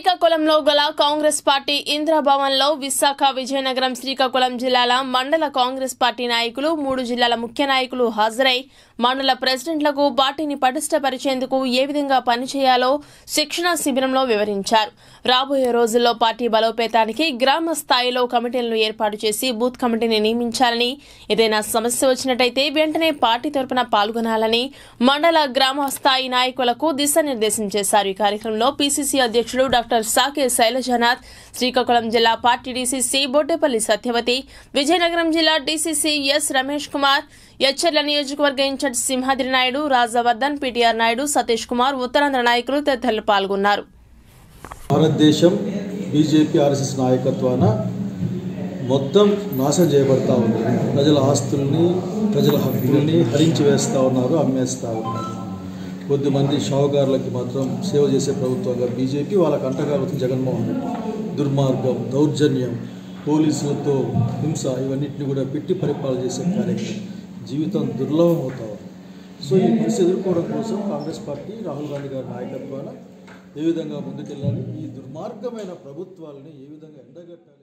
శ్రీకాకుళంలో గల Congress party ఇంద్రభవన్లో విశాఖ విజయనగరం శ్రీకాకుళం జిల్లాల మండల కాంగ్రెస్ పార్టీ నాయకులు మూడు జిల్లాల ముఖ్య నాయకులు హాజరై మండల ప్రెసిడెంట్లకు పార్టీని పటిష్టపరిచేందుకు ఏ విధంగా పనిచేయాలో శిక్షణ శిబిరంలో వివరించారు రాబోయే రోజుల్లో పార్టీ బలోపేతానికి గ్రామ స్థాయిలో కమిటీలను ఏర్పాటు చేసి బూత్ కమిటీని నియమించాలని ఏదైనా సమస్య వచ్చినట్టయితే వెంటనే పార్టీ తరపున పాల్గొనాలని మండల గ్రామ స్థాయి నాయకులకు దిశానిర్దేశం చేశారు ఈ కార్యక్రమంలో పీసీసీ అధ్యక్షుడు డాక్టర్ సాకే శైలజనాథ్ శ్రీకాకుళం జిల్లా పార్టీ డీసీసీ బొట్టేపల్లి సత్యవతి విజయనగరం జిల్లా డీసీసీ ఎస్ రమేష్ కుమార్ ఎచ్చర్ల నియోజకవర్గ ఇన్ఛార్జ్ సింహాద్రి నాయుడు రాజవర్ధన్ పీటీఆర్ నాయుడు సతీష్ కుమార్ ఉత్తరాంధ్ర నాయకులు తదితరులు పాల్గొన్నారు భారతదేశం బీజేపీ ఆర్ఎస్ఎస్ నాయకత్వాన మొత్తం నాశనం చేయబడతా ఉంది ప్రజల ఆస్తుల్ని ప్రజల హక్కుల్ని హరించి వేస్తూ ఉన్నారు అమ్మేస్తూ ఉన్నారు కొద్దిమంది షావుకారులకి మాత్రం సేవ చేసే ప్రభుత్వంగా బీజేపీ వాళ్ళకి అంటగా అవుతుంది జగన్మోహన్ రెడ్డి దుర్మార్గం దౌర్జన్యం పోలీసులతో హింస ఇవన్నిటిని కూడా పెట్టి పరిపాలన చేసే కార్యక్రమం జీవితం దుర్లభం అవుతా ఉంది సో ఈ పరిస్థితి ఎదుర్కోవడం కోసం కాంగ్రెస్ పార్టీ రాహుల్ గాంధీ గారి నాయకత్వాన ఏ విధంగా ముందుకెళ్ళాలి ఈ దుర్మార్గమైన ప్రభుత్వాలని ఏ విధంగా ఎండగట్టాలి